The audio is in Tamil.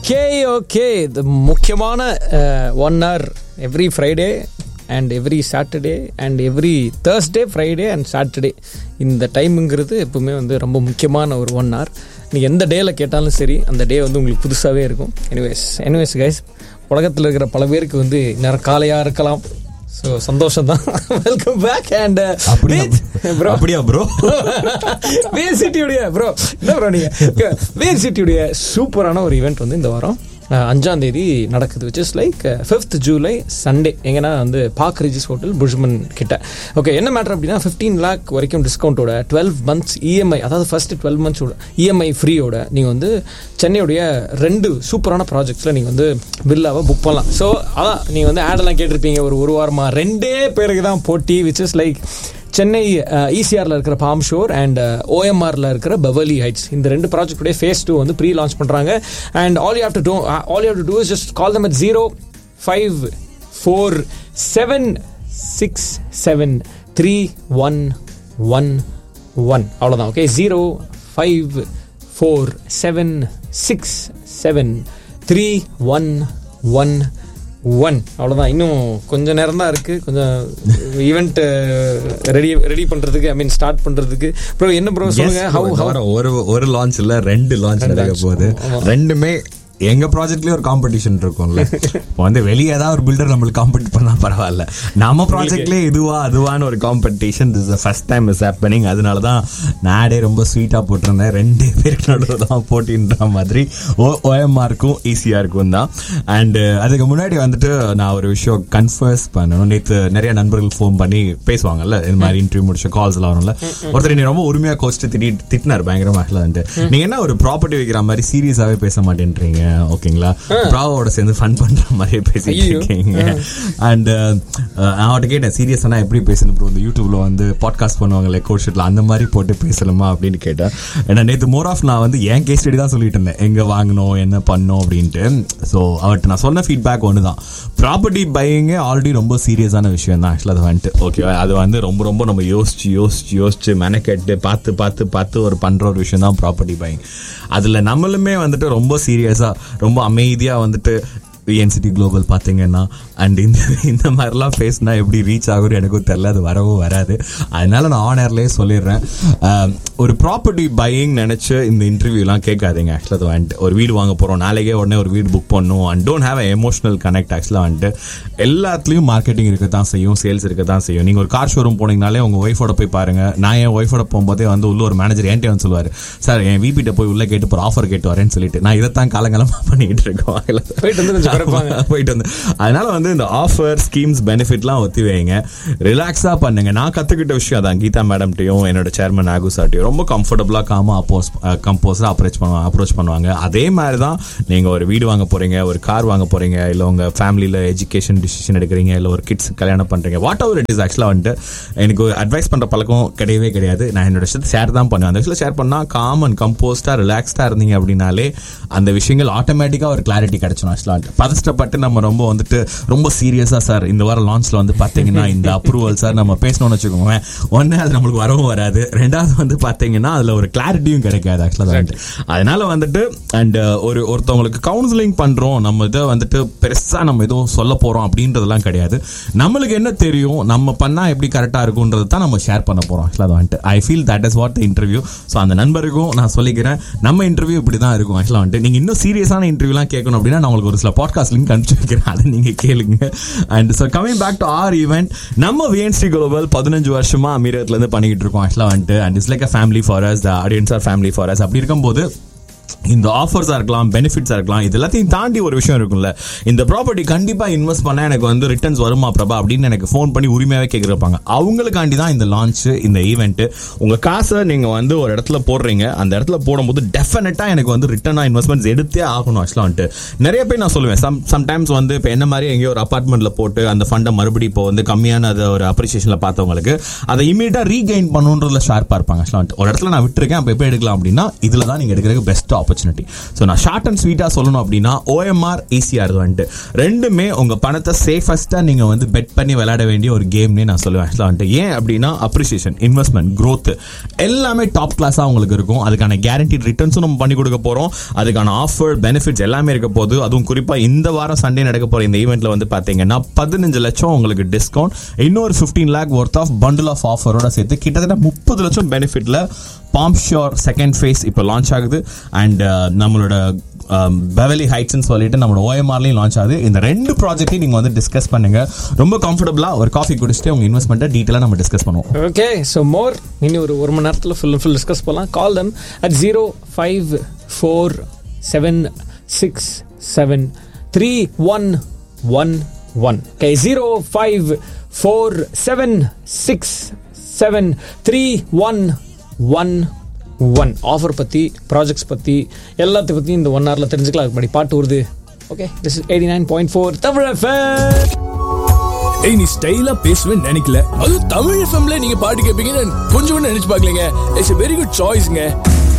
ஓகே ஓகே இது முக்கியமான one hour every Friday and every Saturday and every Thursday Friday and Saturday இந்த டைமுங்கிறது எப்பவுமே வந்து ரொம்ப முக்கியமான ஒரு ஒன் ஹவர் நீங்கள் எந்த டேயில் கேட்டாலும் சரி அந்த டே வந்து உங்களுக்கு புதுசாகவே இருக்கும் எனிவேஸ் எனிவேஸ் கைஸ் உலகத்தில் இருக்கிற பல பேருக்கு வந்து நேரம் காலையாக இருக்கலாம் ஸோ சந்தோஷம் தான் வெல்கம் பேக் அண்ட் அப்படியா ப்ரோ அப்படியா ப்ரோ வேர் சிட்டியுடைய ப்ரோ என்ன ப்ரோ நீங்க வேர் சிட்டியுடைய சூப்பரான ஒரு ஈவெண்ட் வந்து இந்த வாரம் அஹ், அஞ்சாம் தேதி நடக்குது which is like fifth July Sunday எங்கன்னா வந்து பார்க் ரிஜிஸ் ஹோட்டல் புஷ்மன் கிட்ட ஓகே என்ன மேட்டர் அப்படின்னா ஃபிஃப்டீன் லேக் வரைக்கும் டிஸ்கவுண்ட்டோட டுவெல் மந்த்ஸ் இஎம்ஐ அதாவது ஃபர்ஸ்ட் டுவெல் மந்த்ஸோட இஎம்ஐ ஃப்ரீயோட நீங்கள் வந்து சென்னையுடைய ரெண்டு சூப்பரான ப்ராஜெக்ட்ஸில் நீங்கள் வந்து வில்லாவை புக் பண்ணலாம் ஸோ அதான் நீங்கள் வந்து ஆடெல்லாம் கேட்டிருப்பீங்க ஒரு ஒரு வாரமாக ரெண்டே பேருக்கு தான் போட்டி விச் இஸ் லைக் சென்னை இசிஆரில் இருக்கிற பாம் ஷோர் அண்ட் ஓஎம்ஆரில் இருக்கிற பெவலி ஹைட்ஸ் இந்த ரெண்டு ப்ராஜெக்டுடைய ஃபேஸ் டூ வந்து ப்ரீ லான்ச் பண்ணுறாங்க and all you have to do all you have to do is just call them at zero five four seven six seven three one one one அவ்வளோதான் okay zero five four seven six seven three one one one அவ்வளோதான் இன்னும் கொஞ்ச நேரம் தான் இருக்குது கொஞ்சம் ஈவெண்ட் ரெடி ரெடி பண்ணுறதுக்கு ஐ மீன் ஸ்டார்ட் பண்ணுறதுக்கு ப்ரோ என்ன ப்ரோ சொல்லுங்க ஹவு ஹவு ஒரு ஒரு லான்ச் இல்ல ரெண்டு லான்ச் நடக்க launch. போகுது ஆமா. ரெண்டுமே எங்க ப்ராஜெக்ட்லயே ஒரு காம்படிஷன் இருக்கும்ல இப்போ வந்து வெளியே ஏதாவது ஒரு பில்டர் நம்மளுக்கு காம்படிட் பண்ணா பரவாயில்ல நம்ம ப்ராஜெக்ட்லயே இதுவா அதுவான ஒரு competition this first time is happening அதனால தான் நாடே ரொம்ப ஸ்வீட்டா போட்டிருந்தேன் ரெண்டு பேருக்கு நடுவில் தான் போட்டின்ற மாதிரி ஓ ஓஎம்ஆருக்கும் ஈஸியாருக்கும் தான் அண்ட் அதுக்கு முன்னாடி வந்துட்டு நான் ஒரு விஷயம் கன்ஃபர்ஸ் பண்ணணும் நேற்று நிறைய நண்பர்கள் ஃபோன் பண்ணி பேசுவாங்கல்ல இந்த மாதிரி இன்டர்வியூ முடிச்ச கால்ஸ் எல்லாம் வரும்ல ஒருத்தர் நீ ரொம்ப உரிமையா கோச்சிட்டு திட்டி திட்டினார் பயங்கரமா வந்துட்டு நீங்க என்ன ஒரு ப்ராப்பர்ட்டி வைக்கிற மாதிரி சீரியஸாவே பேச மாட்டேன்றீங்க ஓகேங்களா ப்ராவோட சேர்ந்து ஃபன் பண்ற மாதிரியே பேசிட்டு ஐயோ. இருக்கீங்க அண்ட் நான் அவட்ட கேட்டேன் சீரியஸானா எப்படி பேசணும் ப்ரோ இந்த யூடியூப்ல வந்து பாட்காஸ்ட் பண்ணுவாங்களே கோட் அந்த மாதிரி போட்டு பேசலாமா அப்படின்னு கேட்டேன் ஏன்னா நேற்று மோர் ஆஃப் நான் வந்து என் கேஸ் ஸ்டடி தான் சொல்லிட்டு இருந்தேன் எங்க வாங்கணும் என்ன பண்ணோம் அப்படின்ட்டு ஸோ அவர்கிட்ட நான் சொன்ன ஃபீட்பேக் ஒன்று தான் ப்ராப்பர்ட்டி பையிங்கே ஆல்ரெடி ரொம்ப சீரியஸான விஷயம் தான் ஆக்சுவலாக அது வந்துட்டு ஓகேவா அது வந்து ரொம்ப ரொம்ப நம்ம யோசிச்சு யோசிச்சு யோசிச்சு மெனக்கெட்டு பார்த்து பார்த்து பார்த்து ஒரு பண்ற ஒரு விஷயம் தான் ப்ராப்பர்ட்டி பையிங் அதுல நம்மளுமே வந்துட்டு ரொம்ப சீரியஸா ரொம்ப அமைதியா வந்துட்டு விஎன்சிடி குளோபல் பார்த்தீங்கன்னா அண்ட் இந்த இந்த மாதிரிலாம் பேசினா எப்படி ரீச் ஆகும் எனக்கும் தெரியல அது வரவும் வராது அதனால நான் ஆன் ஏர்லேயே சொல்லிடுறேன் ஆம், ஒரு ப்ராப்பர்ட்டி பையிங் நினச்சி இந்த இன்டர்வியூலாம் கேட்காதீங்க ஆக்சுவலாக அது வந்துட்டு ஒரு வீடு வாங்க போகிறோம் நாளைக்கே உடனே ஒரு வீடு புக் பண்ணணும் and don't have emotional connect ஆக்சுவலாக வந்துட்டு எல்லாத்துலேயும் மார்க்கெட்டிங் இருக்க தான் செய்யும் சேல்ஸ் இருக்க தான் செய்யும் நீங்கள் ஒரு கார் ஷோரூம் போனீங்கனாலே உங்கள் ஒய்ஃபோட போய் பாருங்க நான் என் ஒய்ஃபோட போகும்போதே வந்து உள்ள ஒரு மேனேஜர் என்கிட்ட வந்து சொல்லுவார் சார் என் விபிட்ட போய் உள்ள கேட்டு ஒரு ஆஃபர் கேட்டு வரேன்னு சொல்லிட்டு நான் இதைத்தான் காலங்காலமாக பண்ணிக்கிட்டு இருக்கோம் போயிட்டு வந்து கொஞ்சம் குறைப்பாங்க. போயிட்டு வந்து அதனால வந்து இந்த ஆஃபர் ஸ்கீம்ஸ் பெனிஃபிட்லாம் ஒத்தி வைங்க ரிலாக்ஸா பண்ணுங்க நான் கத்துக்கிட்ட விஷயம் அதான் கீதா மேடம்ட்டையும் என்னோட சேர்மன் ஆகு சார்ட்டையும் ரொம்ப கம்ஃபர்டபுளா காமா அப்போஸ் கம்போஸா அப்ரோச் பண்ணுவாங்க அப்ரோச் பண்ணுவாங்க அதே மாதிரி தான் நீங்க ஒரு வீடு வாங்க போறீங்க ஒரு கார் வாங்க போறீங்க இல்ல உங்க ஃபேமிலியில எஜுகேஷன் டிசிஷன் எடுக்கிறீங்க இல்ல ஒரு கிட்ஸ் கல்யாணம் பண்றீங்க வாட் எவர் இட் இஸ் ஆக்சுவலா வந்துட்டு எனக்கு அட்வைஸ் பண்ற பழக்கம் கிடையவே கிடையாது நான் என்னோட விஷயத்தை ஷேர் தான் பண்ணுவேன் அந்த விஷயத்தில் ஷேர் பண்ணா காமன் கம்போஸ்டா ரிலாக்ஸ்டா இருந்தீங்க அப்படின்னாலே அந்த விஷயங்கள் ஆட்டோமேட்டிக்கா ஒரு கிளாரிட்டி கிடைச்சிடும் ஆக்சுவலாக பதஷ்டப்பட்டு நம்ம ரொம்ப வந்துட்டு ரொம்ப சீரியஸா சார் இந்த வாரம் லான்ச்ல வந்து பாத்தீங்கன்னா இந்த அப்ரூவல் சார் நம்ம பேசணும்னு வச்சுக்கோங்க ஒன்னு அது நம்மளுக்கு வரவும் வராது ரெண்டாவது வந்து பாத்தீங்கன்னா அதுல ஒரு கிளாரிட்டியும் கிடைக்காது ஆக்சுவலாக வந்துட்டு அதனால வந்துட்டு அண்ட் ஒரு ஒருத்தவங்களுக்கு கவுன்சிலிங் பண்றோம் நம்ம இதை வந்துட்டு பெருசா நம்ம எதுவும் சொல்ல போறோம் அப்படின்றதெல்லாம் கிடையாது நம்மளுக்கு என்ன தெரியும் நம்ம பண்ணா எப்படி கரெக்டா இருக்கும்ன்றது தான் நம்ம ஷேர் பண்ண போறோம் ஆக்சுவலாக வந்துட்டு I feel that is what interview so அந்த நண்பருக்கும் நான் சொல்லிக்கிறேன் நம்ம இன்டர்வியூ இப்படி தான் இருக்கும் ஆக்சுவலாக வந்துட்டு நீங்க இன்னும் சீரியஸான இன்டர்வியூலாம் கேட்கணும் அப்படின்னா நான் உங்களுக்கு ஒரு சில பாட்காஸ்ட் லிங்க் அனுப்பிச்சு வைக்கிறேன் அதை நீங்க கேளுங்க and so coming back to our event நம்ம விஎன்ஸ்டி குளோபல் பதினஞ்சு வருஷமா அமீரத்துல இருந்து பண்ணிக்கிட்டு இருக்கோம் ஆக்சுவலாக வந்துட்டு and it's like a family for us the audience are family for us அப்படி இருக்கும்போது இந்த ஆஃபர்ஸாக இருக்கலாம் பெனிஃபிட்ஸாக இருக்கலாம் இது எல்லாத்தையும் தாண்டி ஒரு விஷயம் இருக்கும்ல இந்த ப்ராப்பர்ட்டி கண்டிப்பாக இன்வெஸ்ட் பண்ணால் எனக்கு வந்து ரிட்டர்ன்ஸ் வருமா பிரபா அப்படின்னு எனக்கு ஃபோன் பண்ணி உரிமையாகவே கேட்குறப்பாங்க அவங்களுக்காண்டி தான் இந்த லான்ச் இந்த ஈவெண்ட்டு உங்கள் காசை நீங்கள் வந்து ஒரு இடத்துல போடுறீங்க அந்த இடத்துல போடும்போது டெஃபினட்டாக எனக்கு வந்து ரிட்டர்னாக இன்வெஸ்ட்மெண்ட்ஸ் எடுத்தே ஆகணும் ஆக்சுவலாக வந்துட்டு நிறைய பேர் நான் சொல்லுவேன் சம் சம்டைம்ஸ் வந்து இப்போ என்ன மாதிரி எங்கேயோ ஒரு அப்பார்ட்மெண்ட்டில் போட்டு அந்த ஃபண்டை மறுபடியும் இப்போ வந்து கம்மியான அது ஒரு அப்ரிசியேஷனில் பார்த்தவங்களுக்கு அதை இமீடியட்டாக ரீகெயின் பண்ணுன்றதுல ஷார்ப்பாக இருப்பாங்க ஆக்சுவலாக வந்துட்டு ஒரு இடத்துல நான் விட்டுருக்கேன் அப்போ எப்போ எடுக்கலாம் அப்படின்னா இதில் தான் நீங்கள் எடுக்கிறதுக்கு பெஸ்ட் ஆப்பர்ச்சுனிட்டி ஸோ நான் ஷார்ட் அண்ட் ஸ்வீட்டாக சொல்லணும் அப்படின்னா ஓஎம்ஆர் ஈஸியாக இது வந்துட்டு ரெண்டுமே உங்கள் பணத்தை சேஃபஸ்ட்டாக நீங்கள் வந்து பெட் பண்ணி விளையாட வேண்டிய ஒரு கேம்னே நான் சொல்லுவேன் ஆக்சுவலாக வந்துட்டு ஏன் அப்படின்னா அப்ரிசியேஷன் இன்வெஸ்ட்மெண்ட் growth எல்லாமே டாப் கிளாஸாக உங்களுக்கு இருக்கும் அதுக்கான கேரண்டி ரிட்டர்ன்ஸும் நம்ம பண்ணி கொடுக்க போகிறோம் அதுக்கான ஆஃபர் பெனிஃபிட்ஸ் எல்லாமே இருக்க போகுது அதுவும் குறிப்பாக இந்த வாரம் சண்டே நடக்க போகிற இந்த ஈவெண்ட்டில் வந்து பார்த்தீங்கன்னா பதினஞ்சு லட்சம் உங்களுக்கு டிஸ்கவுண்ட் இன்னொரு fifteen lakh worth of bundle of ஆஃபரோட சேர்த்து கிட்டத்தட்ட முப்பது லட்சம் பெனிஃபிட்ல பாம் ஷோர் செகண்ட் ஃபேஸ் இப்போ லான்ச் ஆகுது அண்ட் நம்மளோட பெவலி ஹைட்ஸ்னு சொல்லிட்டு நம்மளோட ஓஎம்ஆர்லையும் லான்ச் ஆகுது இந்த ரெண்டு ப்ராஜெக்ட்டையும் நீங்கள் வந்து டிஸ்கஸ் பண்ணுங்க ரொம்ப கம்ஃபர்டபுளாக ஒரு காஃபி குடிச்சிட்டு உங்கள் இன்வெஸ்ட்மெண்ட்டை டீட்டெயிலாக நம்ம டிஸ்கஸ் பண்ணுவோம் ஓகே ஸோ மோர் இன்னும் ஒரு ஒரு மணி நேரத்தில் ஃபுல் ஃபுல் டிஸ்கஸ் பண்ணலாம் call them at zero five four seven six seven three one one one okay zero five four seven six seven three one one one offer பற்றி ப்ராஜெக்ட்ஸ் பற்றி எல்லாத்தையும் பற்றி இந்த ஒன் ஹவரில் தெரிஞ்சுக்கலாம் அதுக்கு முன்னாடி பாட்டு வருது okay this is eighty nine point four Tamil FM. ஏய் நீ ஸ்டைலா பேசுவேன்னு நினைக்கல அதுவும் தமிழ் எஃப்எம்ல நீங்க பாட்டு கேட்பீங்கன்னு கொஞ்சம் கூட நினைச்சு பார்க்கலங்க இட்ஸ் வெரி குட் சாய்ஸ்ங்க